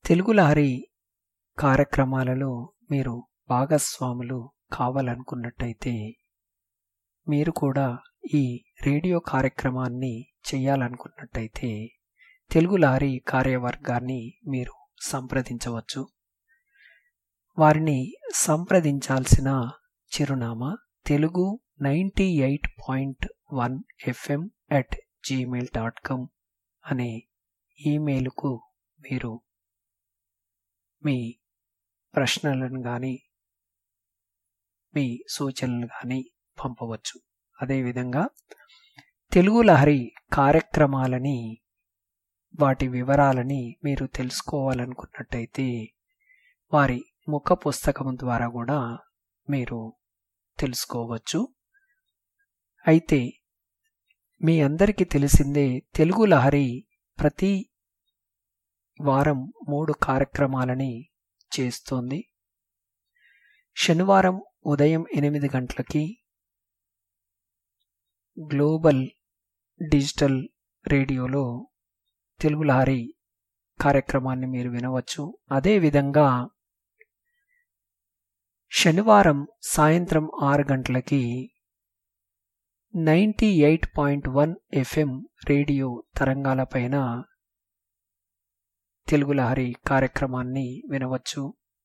తెలుగు లహరి కార్యక్రమాలలో మీరు భాగస్వాములు కావాలనుకున్నట్టయితే మీరు కూడా ఈ రేడియో కార్యక్రమాన్ని చేయాలనుకున్నట్టయితే తెలుగు లహరి కార్యవర్గాన్ని మీరు సంప్రదించవచ్చు వారిని సంప్రదించాల్సిన చిరునామా Telugu ninety eight point one FM at Gmail dot com అనే ఈమెయిల్కు మీరు మీ ప్రశ్నలను కానీ మీ సూచనలు కానీ పంపవచ్చు అదేవిధంగా తెలుగు లహరి కార్యక్రమాలని వాటి వివరాలని మీరు తెలుసుకోవాలనుకున్నట్టయితే వారి ముఖ పుస్తకం ద్వారా కూడా మీరు తెలుసుకోవచ్చు అయితే మీ అందరికీ తెలిసిందే తెలుగు లహరి ప్రతి వారం మూడు కార్యక్రమాలని చేస్తోంది శనివారం ఉదయం ఎనిమిది గంటలకి గ్లోబల్ డిజిటల్ రేడియోలో తెలుగు లహరి కార్యక్రమాన్ని మీరు వినవచ్చు అదేవిధంగా శనివారం సాయంత్రం ఆరు గంటలకి ninety eight point one FM radio తరంగాలపైన తెలుగు లహరి కార్యక్రమాన్ని వినవచ్చు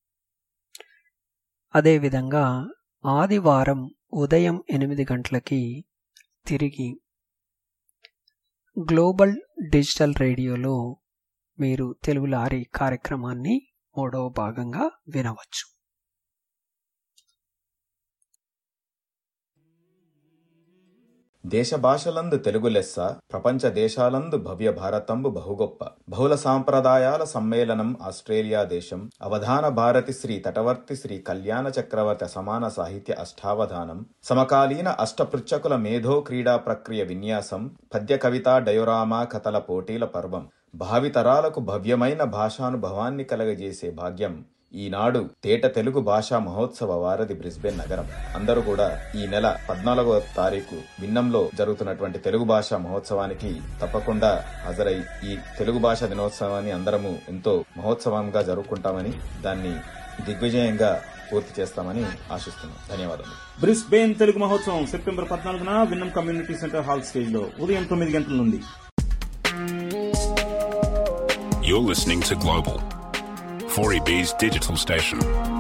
అదేవిధంగా ఆదివారం ఉదయం ఎనిమిది గంటలకి తిరిగి గ్లోబల్ డిజిటల్ రేడియోలో మీరు తెలుగు లారీ కార్యక్రమాన్ని మూడవ భాగంగా వినవచ్చు దేశ భాషలందు తెలుగు లెస్స ప్రపంచ దేశాలందు భవ్య భారతంబు బహుగొప్ప బహుళ సాంప్రదాయాల సమ్మేళనం ఆస్ట్రేలియా దేశం అవధాన భారతి శ్రీ తటవర్తి శ్రీ కళ్యాణ చక్రవర్తి సమాన సాహిత్య అష్టావధానం సమకాలీన అష్టపృచ్చకుల మేధో క్రీడా ప్రక్రియ విన్యాసం పద్య కవిత డయోరామా కథల పోటీల పర్వం భావితరాలకు భవ్యమైన భాషానుభవాన్ని కలగజేసే భాగ్యం ఈనాడు తేట తెలుగు భాషా మహోత్సవ వారధి బ్రిస్బెన్ నగరం అందరూ కూడా ఈ నెల పద్నాలుగవ తారీఖు విన్నంలో జరుగుతున్నటువంటి తెలుగు భాషా మహోత్సవానికి తప్పకుండా హాజరై ఈ తెలుగు భాష దినోత్సవాన్ని అందరము ఎంతో మహోత్సవంగా జరుపుకుంటామని దాన్ని దిగ్విజయంగా పూర్తి చేస్తామని ఆశిస్తున్నాం ధన్యవాదాలు బ్రిస్బేన్ తెలుగు మహోత్సవం సెప్టెంబర్ పద్నాలుగున విన్నం కమ్యూనిటీ సెంటర్ హాల్ స్టేజ్ లో ఉదయం తొమ్మిది గంటల నుండి You're listening to Global, 4EB's digital station.